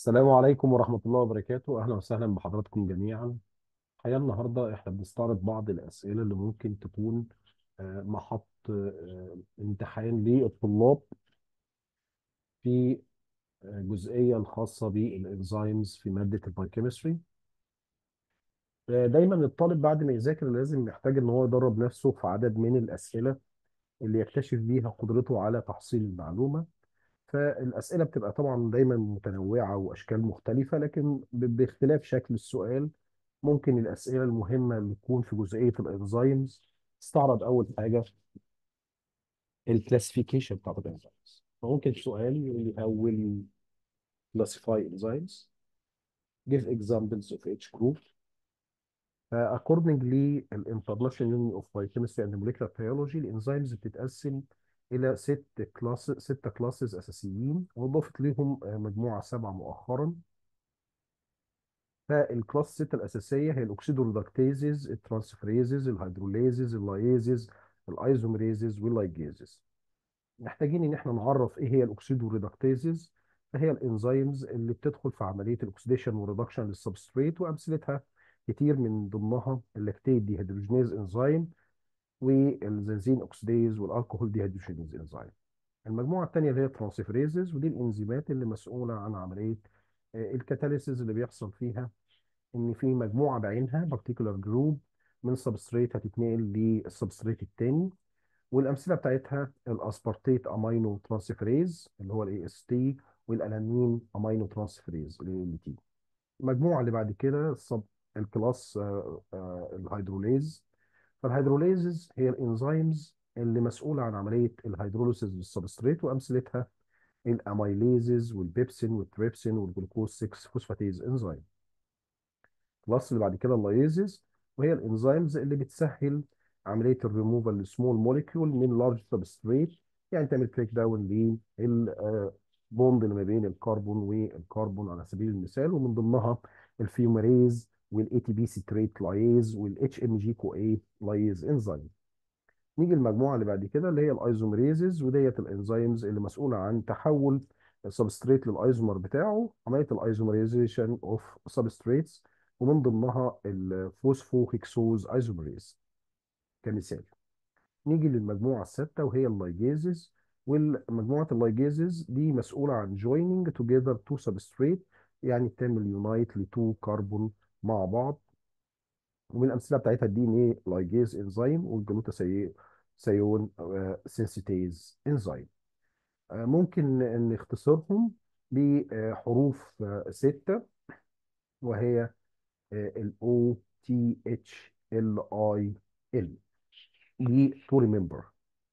السلام عليكم ورحمة الله وبركاته أهلا وسهلا بحضراتكم جميعا الحقيقة النهاردة إحنا بنستعرض بعض الأسئلة اللي ممكن تكون آه، محط آه، امتحان للطلاب في آه، جزئية الخاصة بالإنزيمز في مادة البايوكيمستري دايما الطالب بعد ما يذاكر لازم يحتاج إن هو يدرب نفسه في عدد من الأسئلة اللي يكتشف بيها قدرته على تحصيل المعلومة فالأسئلة بتبقى طبعا دايما متنوعة وأشكال مختلفة لكن ب- باختلاف شكل السؤال ممكن الأسئلة المهمة اللي تكون في جزئية الإنزيمز تستعرض أول حاجة الكلاسيفيكيشن بتاعت الإنزيمز فممكن سؤال يقول لي how will you classify enzymes give examples of each group Uh, accordingly الانترناشونال يونيون اوف بايوكيمستري اند موليكولار بيولوجي الانزيمز بتتقسم الى ست كلاس ست كلاسز اساسيين واضافت ليهم آه، مجموعه سبعه مؤخرا فالكلاس الستة الأساسية هي الأكسيدوريدكتيزز الترانسفريزز الهيدروليزز اللايزز الأيزوميريزز واللايجيزز محتاجين إن احنا نعرف إيه هي الأكسيدوريدكتيزز فهي الإنزيمز اللي بتدخل في عملية الأكسيديشن والريدكشن للسبستريت وأمثلتها كتير من ضمنها اللاكتيت ديهيدروجينيز إنزيم والزنزين أوكسيديز والألكوهول ديهيدروجينيز إنزيم المجموعة الثانية اللي هي الترانسفريزز ودي الإنزيمات اللي مسؤولة عن عملية آه، الكاتاليسيز اللي بيحصل فيها ان في مجموعه بعينها بارتيكولار جروب من سبستريت هتتنقل للسبستريت الثاني والامثله بتاعتها الاسبارتيت امينو ترانسفيريز اللي هو الاي اس تي والالانين امينو ترانسفيريز ال تي المجموعه اللي بعد كده السب الكلاس آه، آه، الهيدروليز فالهيدروليزز هي الانزيمز اللي مسؤوله عن عمليه الهيدروليسيس للسبستريت وامثلتها الاميليزز والبيبسين والتريبسين والجلوكوز 6 فوسفاتيز انزيم الكلاس اللي بعد كده اللايزز وهي الانزيمز اللي بتسهل عمليه الريموفال للسمول موليكيول من لارج سبستريت يعني تعمل بريك داون للبوند اللي ما بين الكربون والكربون على سبيل المثال ومن ضمنها الفيوميريز والاي تي بي سيتريت لايز والاتش ام جي كو اي لايز انزيم نيجي المجموعه اللي بعد كده اللي هي الايزوميريزز وديت الانزيمز اللي مسؤوله عن تحول السبستريت للايزومر بتاعه عمليه الايزوميريزيشن اوف سبستريتس ومن ضمنها الفوسفوهيكسوز ايزوميريز كمثال نيجي للمجموعه السادسه وهي اللايجيزز والمجموعه اللايجيزز دي مسؤوله عن joining together two substrate يعني بتعمل يونايت لتو كربون مع بعض ومن الامثله بتاعتها الدي ان ايه لايجيز انزيم والجلوتاثيون سينسيتيز انزيم ممكن نختصرهم بحروف آه، ستة وهي ال O T H L I L دي to remember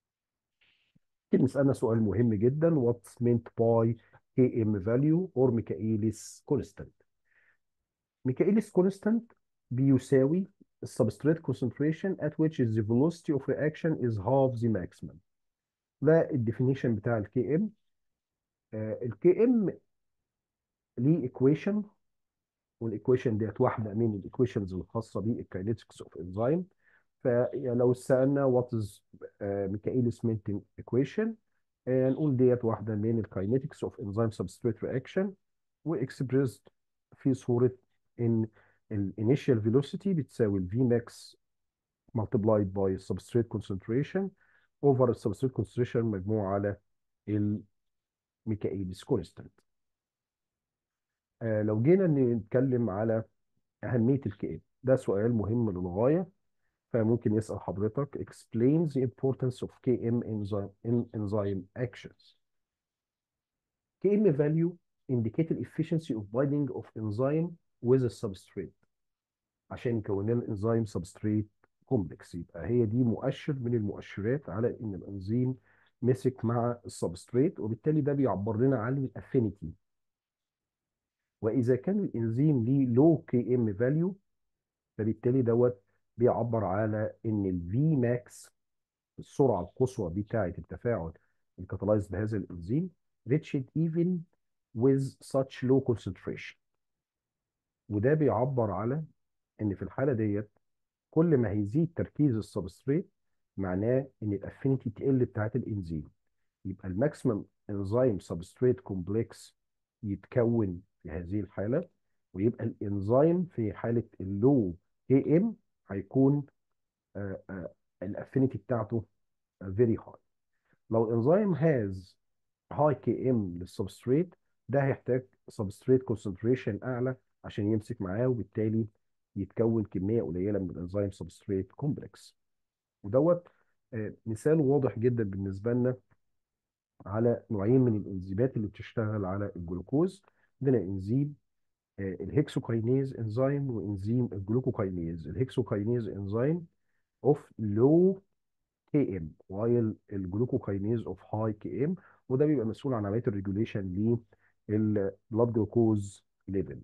ممكن نسألنا سؤال مهم جدا what's meant by Km value or Michaelis constant Michaelis constant بيساوي substrate concentration at which the velocity of reaction is half the maximum ده الديفينيشن بتاع الكي ام الكي ام ليه ايكويشن والايكويشن ديت واحده من الايكويشنز الخاصه بالكاينetics اوف انزيم فلو سالنا وات از ميكائيلس مينتن ايكويشن نقول ديت واحده من الكاينetics اوف انزيم سبستريت رياكشن واكسبريسد في صوره ان الانيشال فيلوسيتي بتساوي الفي ماكس multiplied by substrate concentration over السبستريت concentration مجموع على الميكائيلس كونستانت آه لو جينا نتكلم على أهمية الكائن ده سؤال مهم للغاية فممكن يسأل حضرتك explain the importance of Km enzyme in enzyme actions Km value indicate the efficiency of binding of enzyme with a substrate عشان يكون لنا الانزيم سبستريت كومبلكس يبقى هي دي مؤشر من المؤشرات على ان الانزيم مسك مع السبستريت وبالتالي ده بيعبر لنا عن الافينيتي واذا كان الانزيم ليه لو كي ام فاليو فبالتالي دوت بيعبر على ان الفي ماكس السرعه القصوى بتاعه التفاعل الكاتالايز بهذا الانزيم reached even with such low concentration وده بيعبر على ان في الحاله ديت كل ما هيزيد تركيز السبستريت معناه ان الافينيتي تقل بتاعه الانزيم يبقى الماكسيمم انزيم سبستريت كومبلكس يتكون في هذه الحاله ويبقى الانزيم في حاله اللو كي ام هيكون الافينيتي بتاعته فيري هاي لو الانزيم هاز هاي كي ام للسبستريت ده هيحتاج سبستريت كونسنتريشن اعلى عشان يمسك معاه وبالتالي يتكون كميه قليله من الانزيم سبستريت كومبلكس ودوت آه، مثال واضح جدا بالنسبه لنا على نوعين من الانزيمات اللي بتشتغل على الجلوكوز عندنا انزيم آه، الهكسوكاينيز انزيم وانزيم الجلوكوكاينيز الهكسوكاينيز انزيم اوف لو كي ام وايل الجلوكوكاينيز اوف هاي كي ام وده بيبقى مسؤول عن عمليه الريجوليشن للبلاد جلوكوز ليفل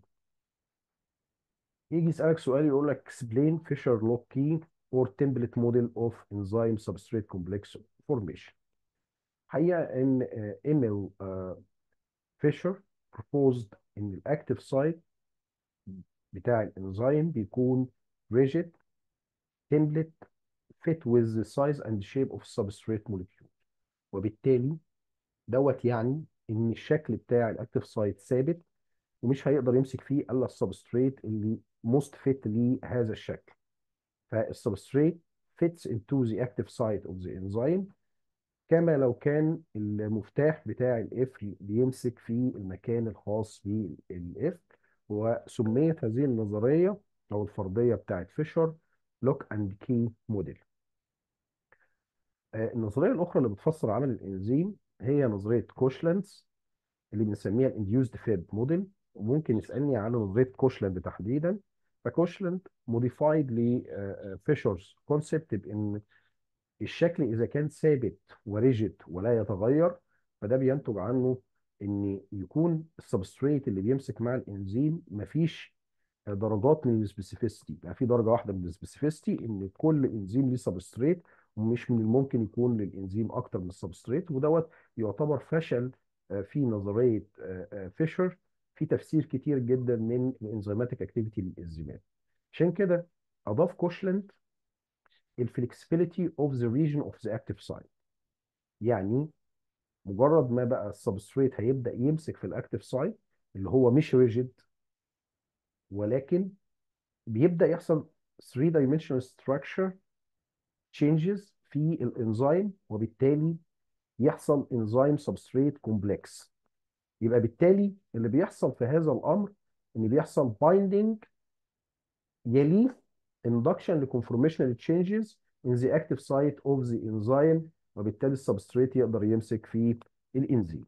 يجي يسالك سؤال يقول لك explain Fisher log key or template model of enzyme substrate complex formation حقيقه ان آه، ايميل آه، فيشر proposed ان الاكتيف سايت بتاع الانزيم بيكون rigid template fit with the size and shape of substrate molecule وبالتالي دوت يعني ان الشكل بتاع الاكتيف سايت ثابت ومش هيقدر يمسك فيه الا السبستريت اللي موست فيت لهذا الشكل فالسبستريت fits into the active site of the enzyme كما لو كان المفتاح بتاع القفل بيمسك في المكان الخاص بالقفل وسميت هذه النظرية أو الفرضية بتاعت فيشر لوك أند كي موديل النظرية الأخرى اللي بتفسر عمل الإنزيم هي نظرية كوشلاندز اللي بنسميها الانديوزد فيد موديل وممكن يسألني على نظرية كوشلاند تحديدا فكوشلاند موديفايد لفيشرز كونسبت بان الشكل اذا كان ثابت وريجيد ولا يتغير فده بينتج عنه ان يكون السبستريت اللي بيمسك مع الانزيم مفيش درجات من السبيسيفيستي يعني في درجه واحده من السبيسيفيستي ان كل انزيم ليه سبستريت ومش من الممكن يكون للانزيم اكتر من السبستريت ودوت يعتبر فشل آه، في نظريه آه، آه، فيشر في تفسير كتير جدا من الانزيماتيك اكتيفيتي للانزيمات عشان كده اضاف كوشلاند الفلكسبيليتي اوف ذا ريجن اوف ذا اكتيف سايت يعني مجرد ما بقى السبستريت هيبدا يمسك في الاكتيف سايت اللي هو مش ريجيد ولكن بيبدا يحصل 3 dimensional structure changes في الانزيم وبالتالي يحصل انزيم سبستريت كومبلكس يبقى بالتالي اللي بيحصل في هذا الامر ان بيحصل بايندينج يليه induction لconformational changes in the active site of the enzyme وبالتالي السبستريت يقدر يمسك في الانزيم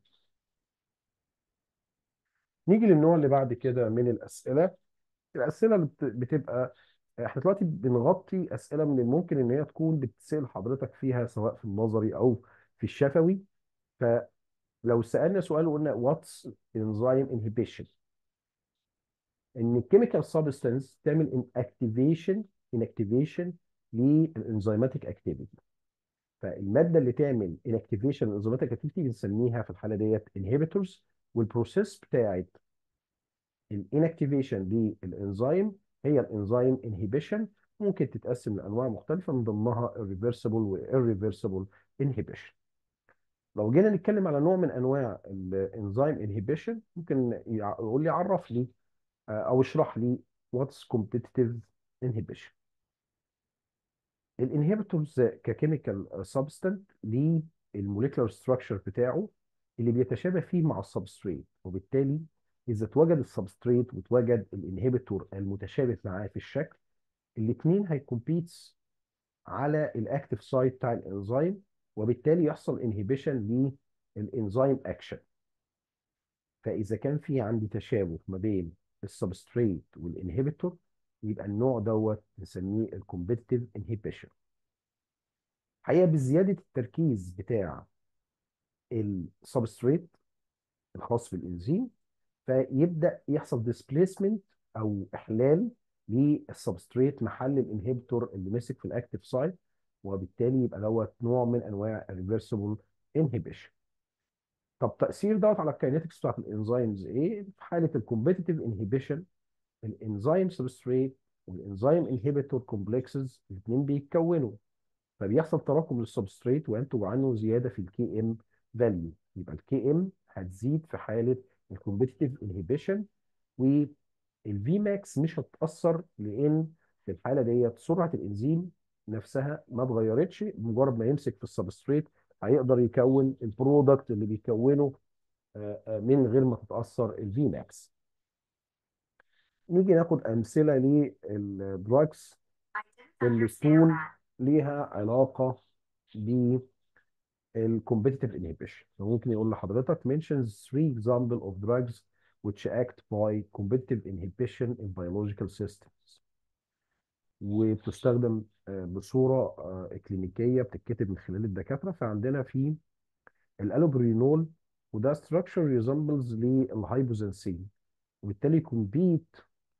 نيجي للنوع اللي بعد كده من الاسئله الاسئله اللي بت- بتبقى احنا دلوقتي بنغطي اسئله من الممكن ان هي تكون بتسال حضرتك فيها سواء في النظري او في الشفوي فلو سالنا سؤال وقلنا واتس انزيم انهبيشن ان الكيميكال سبستانس تعمل ان اكتيفيشن ان اكتيفيشن للانزيماتيك اكتيفيتي فالماده اللي تعمل ان اكتيفيشن للانزيماتيك اكتيفيتي بنسميها في الحاله ديت انهبيتورز والبروسيس بتاعت الانكتيفيشن للانزيم هي الانزيم انهبيشن ممكن تتقسم لانواع مختلفه من ضمنها الريفرسبل والريفرسبل انهبيشن لو جينا نتكلم على نوع من انواع الانزيم انهبيشن ممكن يع- يقول لي عرف لي آه، او اشرح لي واتس كومبيتيتيف انهبيشن الانهبيتورز ككيميكال سبستانت ليه الموليكولار ستراكشر بتاعه اللي بيتشابه فيه مع السبستريت وبالتالي اذا اتوجد السبستريت واتوجد الانهبيتور المتشابه معاه في الشكل الاثنين هيكمبيتس على الاكتيف سايت بتاع الانزيم وبالتالي يحصل انهبيشن للانزيم اكشن فاذا كان في عندي تشابه ما بين السبستريت والانهبيتور يبقى النوع دوت نسميه الكومبيتيتيف انهبيشن حقيقه بزياده التركيز بتاع السبستريت الخاص بالانزيم فيبدا يحصل ديسبليسمنت او احلال للسبستريت محل الانهبيتور اللي مسك في الاكتيف سايت وبالتالي يبقى دوت نوع من انواع الريفرسبل انهبيشن طب تاثير دوت على الكاينetics بتاعت الانزيمز ايه في حاله الكومبيتيتيف انهبيشن الانزيم سبستريت والانزيم انهبيتور كومبلكسز الاثنين بيتكونوا فبيحصل تراكم للسبستريت وينتج عنه زياده في الكي ام فاليو يبقى الكي ام هتزيد في حاله الكومبيتيتيف انهبيشن والفي ماكس مش هتتاثر لان في الحاله ديت سرعه الانزيم نفسها ما اتغيرتش مجرد ما يمسك في السبستريت هيقدر يكون البرودكت اللي بيكونه آه، آه، من غير ما تتاثر الفي ماكس نيجي ناخد امثله للدراجز اللي تكون ليها علاقه بالcompetitive inhibition فممكن يقول لحضرتك mentions three example of drugs which act by competitive inhibition in biological systems وبتستخدم آه، بصوره آه، كلينيكيه بتتكتب من خلال الدكاتره فعندنا في الالوبرينول وده structure resembles للهايبوزنسين وبالتالي compete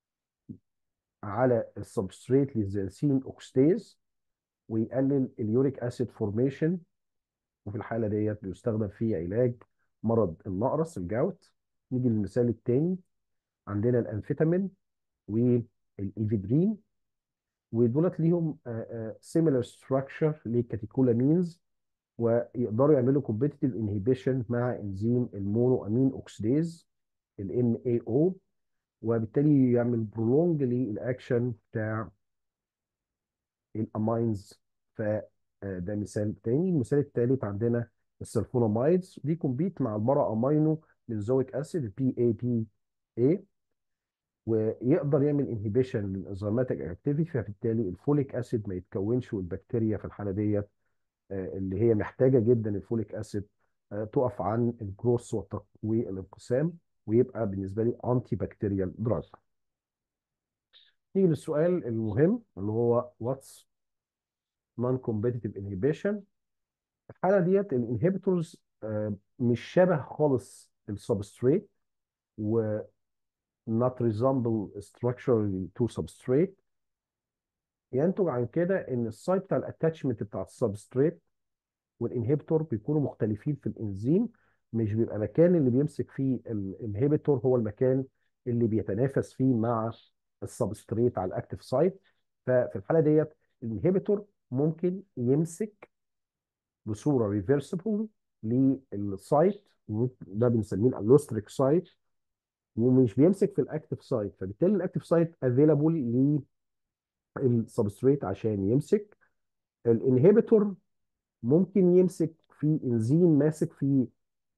على السبستريت للزنسين اوكسيديز ويقلل اليوريك اسيد فورميشن وفي الحاله ديت بيستخدم في علاج مرض النقرس الجاوت نيجي للمثال الثاني عندنا الانفيتامين والايفيدرين ودولت ليهم سيميلر ستراكشر للكاتيكولامينز ويقدروا يعملوا كومبيتيتيف انهيبيشن مع انزيم المونو امين اوكسيديز الام اي او وبالتالي يعمل برولونج للاكشن بتاع الامينز فده مثال تاني المثال الثالث عندنا السلفونامايدز دي كومبيت مع البرا امينو بنزويك اسيد البي اي بي اي ويقدر يعمل انهبيشن للانزيماتيك اكتيفيتي فبالتالي الفوليك اسيد ما يتكونش والبكتيريا في الحاله ديت آه، اللي هي محتاجه جدا الفوليك اسيد آه، تقف عن الجروث والانقسام ويبقى بالنسبه لي انتي بكتيريال دراج نيجي للسؤال المهم اللي هو واتس نون كومبيتيتيف انهبيشن الحاله ديت الانهبيتورز مش شبه خالص السبستريت و not resemble structurally to substrate ينتج عن كده ان السايت بتاع الاتاتشمنت بتاع السبستريت والانهبيتور بيكونوا مختلفين في الانزيم مش بيبقى مكان اللي بيمسك فيه الانهبيتور هو المكان اللي بيتنافس فيه مع السبستريت على الاكتيف سايت ففي الحاله ديت الانهبيتور ممكن يمسك بصوره ريفرسبل للسايت ده بنسميه الالوستريك سايت ومش بيمسك في الاكتيف سايت فبالتالي الاكتيف سايت افيلابل للسبستريت عشان يمسك الانهبيتور ممكن يمسك في انزيم ماسك في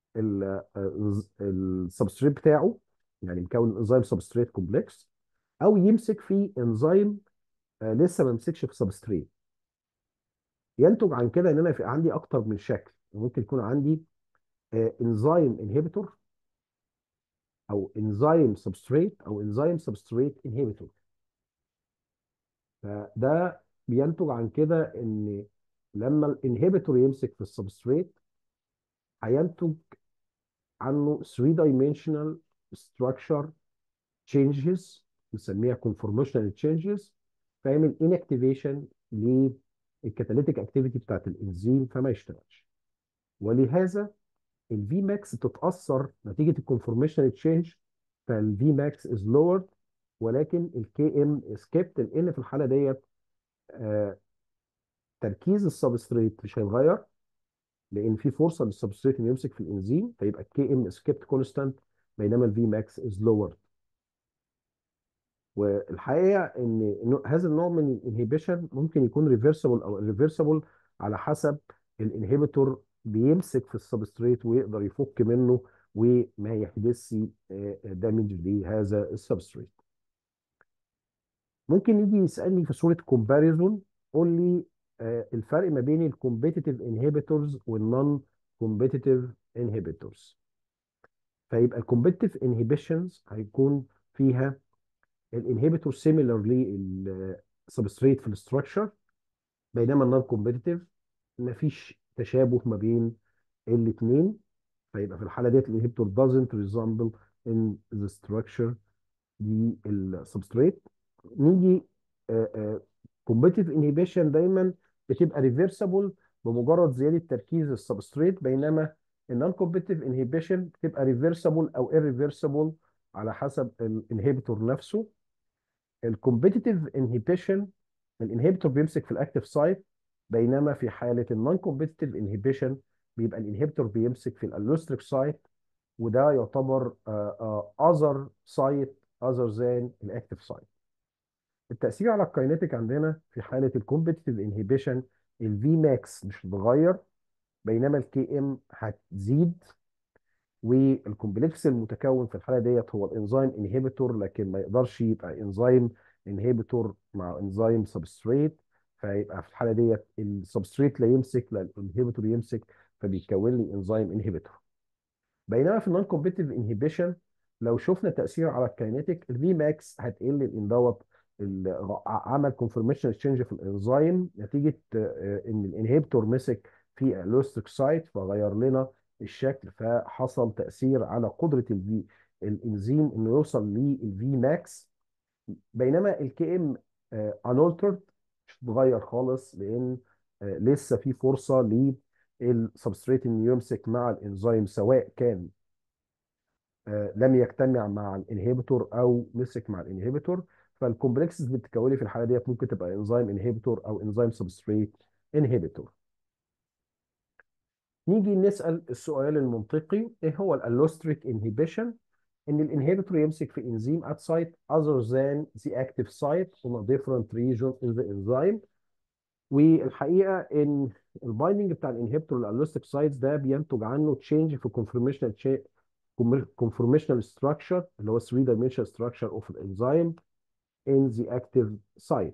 السبستريت بتاعه يعني مكون انزيم سبستريت كومبلكس او يمسك في انزيم آه، لسه ما مسكش في سبستريت ينتج عن كده ان انا في عندي اكتر من شكل ممكن يكون عندي انزيم انهبيتور او انزيم سبستريت او انزيم سبستريت انهبيتور فده بينتج عن كده ان لما الانهبيتور يمسك في السبستريت هينتج عنه 3 dimensional structure changes نسميها conformational changes فيعمل inactivation للكاتاليتيك اكتيفيتي بتاعت الانزيم فما يشتغلش ولهذا الفي ماكس تتاثر نتيجه الكونفورميشنال تشينج فالفي ماكس از لورد ولكن الكي ام سكيبت لان في الحاله ديت آه تركيز السبستريت مش هيتغير لان في فرصه للسبستريت انه يمسك في الانزيم فيبقى الكي ام سكيبت كونستانت بينما الفي ماكس از لورد والحقيقه ان إنه هذا النوع من الانهبيشن ممكن يكون ريفرسبل او ريفرسبل على حسب الانهبيتور بيمسك في السبستريت ويقدر يفك منه وما يحدثش دامج لهذا السبستريت ممكن يجي يسالني في صوره كومباريزون قول لي آه، الفرق ما بين الكومبيتيتيف انهبيتورز والنون كومبيتيتيف انهبيتورز فيبقى الكومبيتيتيف انهبيشنز هيكون فيها الانهبيتور سيميلر للسبستريت في الاستراكشر بينما النون كومبيتيتيف مفيش تشابه ما بين الاثنين فيبقى في الحاله ديت الانهبيتور doesn't resemble in the structure دي السبستريت نيجي كومبيتيف انهبيشن دايما بتبقى ريفرسبل بمجرد زياده تركيز السبستريت بينما النون كومبيتيف انهبيشن بتبقى ريفرسبل او irreversible على حسب الانهبيتور نفسه الكومبيتيتيف انهبيشن الانهبيتور بيمسك في الاكتيف سايت بينما في حاله النون كومبيتيتيف انهبيشن بيبقى الانهبيتور بيمسك في الالوستريك سايت وده يعتبر اذر سايت other than الاكتف سايت التأثير على الكاينيتيك عندنا في حالة الكومبتيتيف انهيبيشن الفي ماكس مش هتتغير بينما الكي ام هتزيد والكومبلكس المتكون في الحاله ديت هو الانزيم انهبيتور لكن ما يقدرش يبقى انزيم انهبيتور مع انزيم سبستريت فيبقى في الحاله ديت السبستريت لا يمسك لا الانهبيتور يمسك فبيتكون لي انزيم انهبيتور بينما في النون كومبتيتيف انهبيشن لو شفنا تاثير على الكاينيتيك الفي ماكس هتقل لان دوت ال- عمل كونفورميشن تشينج في الانزيم نتيجه آه، ان الانهبيتور مسك في الوستريك سايت فغير لنا الشكل فحصل تاثير على قدره الفي الانزيم انه يوصل للفي ماكس بينما الكي ام انولترد مش هتتغير خالص لان آه، لسه في فرصه للسبستريت انه يمسك مع الانزيم سواء كان آه، لم يجتمع مع الانهبيتور او مسك مع الانهبيتور فالكومبلكسز اللي بتتكون في الحاله ديت ممكن تبقى انزيم انهبيتور او انزيم سبستريت انهبيتور نيجي نسال السؤال المنطقي ايه هو الالوستريك انهبيشن ان الانهبيتور يمسك في انزيم at site other than the active site on a different region in the enzyme والحقيقه ان البايندنج بتاع الانهبيتور للالوستيك سايتس ده بينتج عنه تشينج في conformational cha- conformational structure اللي هو 3 dimensional structure of the enzyme in the active site.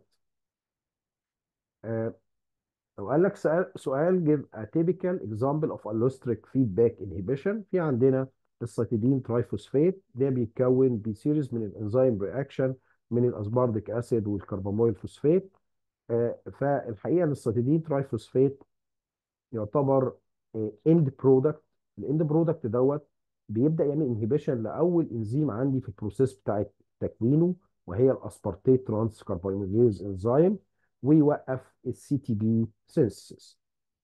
آه، لو قال لك سؤال سؤال give a typical example of allostric feedback inhibition في عندنا السيتيدين ترايفوسفات ده بيتكون بسيريز من الانزيم رياكشن من الاسبارديك اسيد والكرباميل فوسفات آه، فالحقيقه ان السيتيدين ترايفوسفات يعتبر اند برودكت الاند برودكت دوت بيبدا يعمل انهبيشن لاول انزيم عندي في البروسيس بتاعت تكوينه وهي الاسبارتيت ترانس كربونيليز انزيم ويوقف السي تي بي سينثيسيس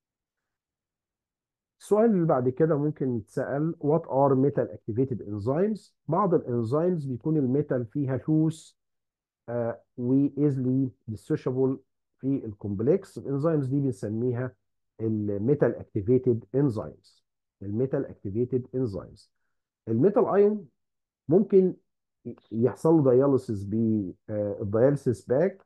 السؤال اللي بعد كده ممكن يتسأل what are metal activated enzymes بعض الانزيمز بيكون الميتال فيها لوس و easily dissociable في الكومبلكس الانزيمز دي بنسميها الميتال اكتيفيتد انزيمز الميتال اكتيفيتد انزيمز الميتال ايون ممكن يحصل له دياليسيس بالدياليسيس باك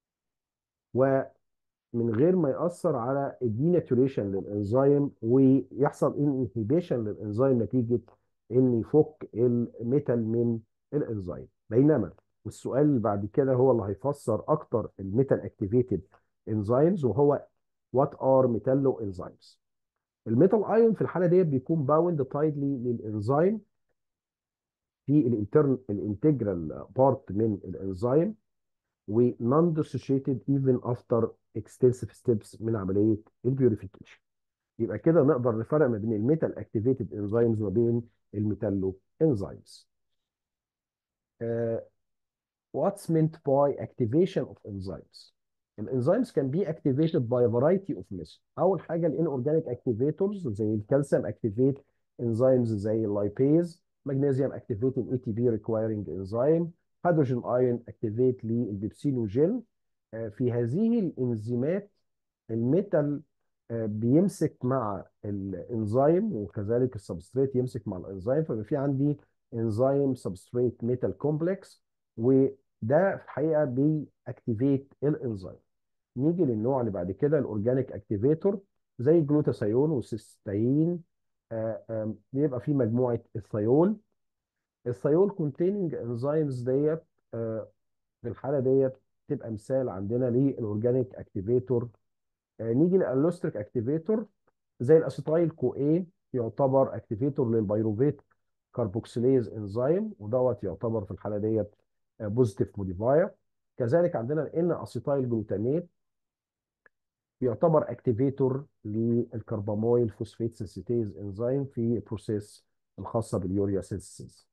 ومن غير ما يأثر على الديناتوريشن للانزيم ويحصل انهبيشن للانزيم نتيجة ان يفك الميتال من الانزيم بينما والسؤال اللي بعد كده هو اللي هيفسر اكتر الميتال اكتيفيتد انزيمز وهو وات ار ميتالو انزيمز الميتال ايون في الحاله ديت بيكون باوند تايدلي للانزيم في الانترن الانتجرال بارت من الانزيم ونون ديسوشيتد ايفن افتر اكستنسيف ستيبس من عمليه البيوريفيكيشن يبقى كده نقدر نفرق ما بين الميتال اكتيفيتد انزيمز وما بين الميتالو انزيمز what's meant by activation of enzymes الانزيمز can be activated by a variety of methods اول حاجه الاورجانيك اكتيفيتورز زي الكالسيوم اكتيفيت انزيمز زي اللايبيز مغنيسيوم اكتيفيتنج اي تي بي ريكوايرنج انزيم هيدروجين ايون اكتيفيت للبيبسينوجين آه، في هذه الانزيمات الميتال آه، بيمسك مع الانزيم وكذلك السبستريت يمسك مع الانزيم فبيبقى في عندي انزيم سبستريت ميتال كومبلكس وده في الحقيقه بيأكتيفيت الانزيم نيجي للنوع اللي بعد كده الاورجانيك اكتيفيتور زي الجلوتاثيون والسيستين آه، آم، بيبقى في مجموعه الثيول الثيول كونتيننج انزيمز ديت آه، في الحاله ديت تبقى مثال عندنا للاورجانيك اكتيفيتور آه، نيجي للالوستريك اكتيفيتور زي الاسيتايل كو اي يعتبر اكتيفيتور للبيروفيت كاربوكسيليز انزيم ودوت يعتبر في الحاله ديت بوزيتيف موديفاير كذلك عندنا الان اسيتايل جلوتاميت يعتبر اكتيفيتور للكربامويل فوسفات سنسيتيز انزيم في البروسيس الخاصه باليوريا سينثيسيس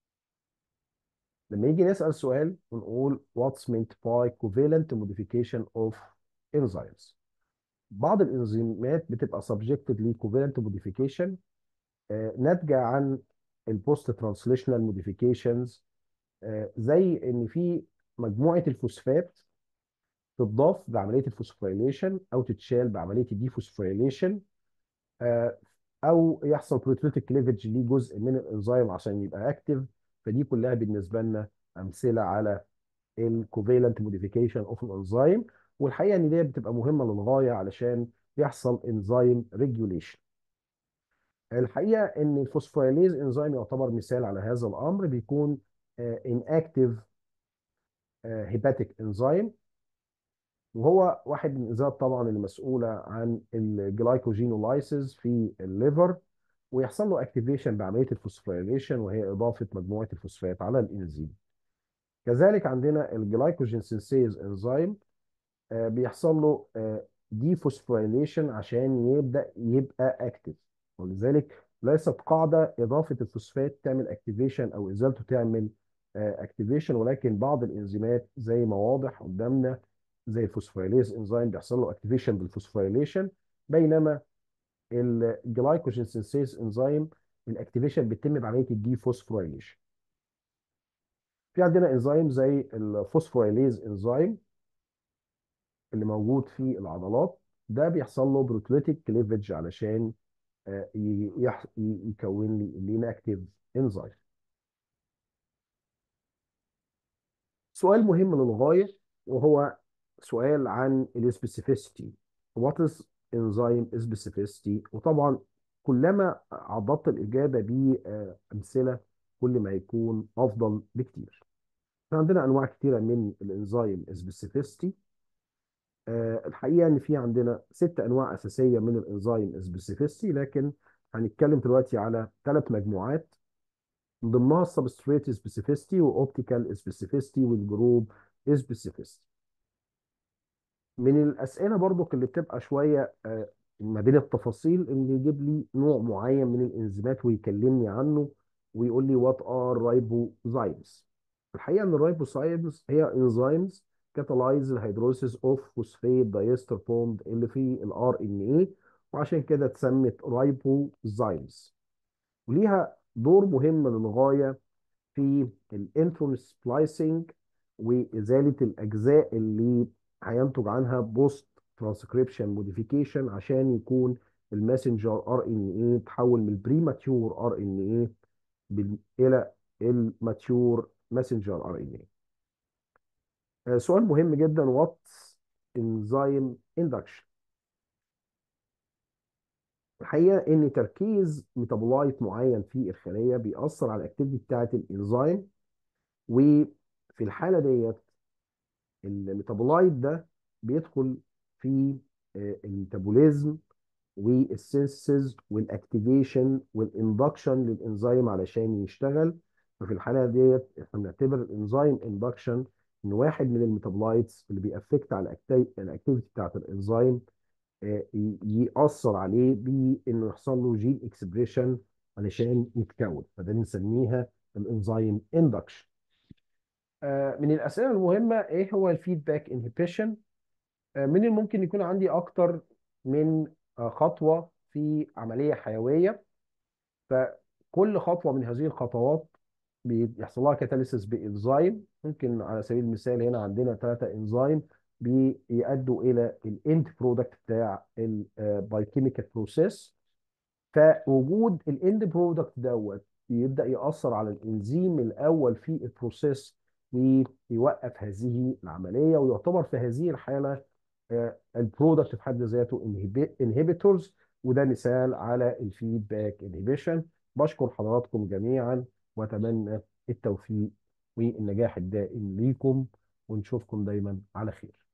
لما يجي نسال سؤال ونقول what's meant by covalent modification of enzymes بعض الانزيمات بتبقى subjected ل covalent modification آه، ناتجه عن البوست ترانسليشنال موديفيكيشنز زي ان في مجموعه الفوسفات تضاف بعمليه الفوسفوريليشن او تتشال بعمليه الديفوسفوريليشن آه، او يحصل بروتيوتيك كليفج لجزء من الانزيم عشان يبقى اكتف فدي كلها بالنسبه لنا امثله على الكوفالنت موديفيكيشن اوف الانزيم والحقيقه ان دي بتبقى مهمه للغايه علشان يحصل انزيم ريجوليشن الحقيقه ان الفوسفوريليز انزيم يعتبر مثال على هذا الامر بيكون ان اكتيف هيباتيك انزيم وهو واحد من الانزيمات طبعا المسؤوله عن الجلايكوجينولايسيس في الليفر ويحصل له اكتيفيشن بعمليه الفوسفوريليشن وهي اضافه مجموعه الفوسفات على الانزيم كذلك عندنا الجلايكوجين سينسيز انزيم بيحصل له دي فوسفوريليشن عشان يبدا يبقى اكتف ولذلك ليست قاعده اضافه الفوسفات تعمل اكتيفيشن او ازالته تعمل اكتيفيشن ولكن بعض الانزيمات زي ما واضح قدامنا زي الفوسفوريليز انزيم بيحصل له اكتيفيشن بالفوسفوريليشن بينما الجلايكوجين سينسيز انزيم الاكتيفيشن بيتم بعمليه الدي فوسفوريليشن في عندنا انزيم زي الفوسفوريليز انزيم اللي موجود في العضلات ده بيحصل له بروتليتيك كليفج علشان يكون لي الاناكتيف انزيم سؤال مهم للغايه وهو سؤال عن السبيسيفيستي وات از انزيم سبيسيفيستي وطبعا كلما عضدت الاجابه بامثله كل ما يكون افضل بكتير عندنا انواع كتيره من الانزيم سبيسيفيستي أه الحقيقه ان في عندنا ست انواع اساسيه من الانزيم سبيسيفيستي لكن هنتكلم دلوقتي على ثلاث مجموعات من ضمنها السبستريت سبيسيفيستي واوبتيكال سبيسيفيستي والجروب سبيسيفيستي من الاسئله برضو اللي بتبقى شويه أه ما بين التفاصيل اللي يجيب لي نوع معين من الانزيمات ويكلمني عنه ويقول لي وات ار رايبوزايمز الحقيقه ان الرايبوزايمز هي انزيمز كاتالايز الهيدروسيس اوف فوسفيت دايستر بوند اللي في الار ان اي وعشان كده اتسمت رايبوزايمز وليها دور مهم للغايه في الانترون سبلايسنج وازاله الاجزاء اللي هينتج عنها بوست ترانسكريبشن موديفيكيشن عشان يكون الماسنجر ار ان اي تحول من البريماتيور ار ان اي الى الماتيور ماسنجر ار ان اي سؤال مهم جدا وات انزيم اندكشن الحقيقه ان تركيز ميتابولايت معين في الخليه بيأثر على الاكتيفيتي بتاعه الانزيم وفي الحاله ديت الميتابولايت ده بيدخل في الميتابوليزم والسينسز والاكتيفيشن والاندكشن للانزيم علشان يشتغل ففي الحاله ديت احنا بنعتبر الانزيم اندكشن ان واحد من الميتابولايتس اللي بيأفكت على الاكتيفيتي بتاعت الانزيم يأثر عليه بانه يحصل له جين اكسبريشن علشان يتكون فده بنسميها الانزيم اندكشن من الاسئله المهمه ايه هو الفيدباك انهبيشن من الممكن يكون عندي اكتر من خطوه في عمليه حيويه فكل خطوه من هذه الخطوات بيحصل لها كاتاليسيس بانزيم ممكن على سبيل المثال هنا عندنا ثلاثه انزيم بيؤدوا الى الاند برودكت بتاع البايوكيميكال بروسيس فوجود الاند برودكت دوت بيبدا ياثر على الانزيم الاول في البروسيس ويوقف هذه العمليه ويعتبر في هذه الحاله البرودكت في حد ذاته انهبيتورز وده مثال على الفيدباك انهبيشن بشكر حضراتكم جميعا واتمنى التوفيق والنجاح الدائم ليكم ونشوفكم دايما على خير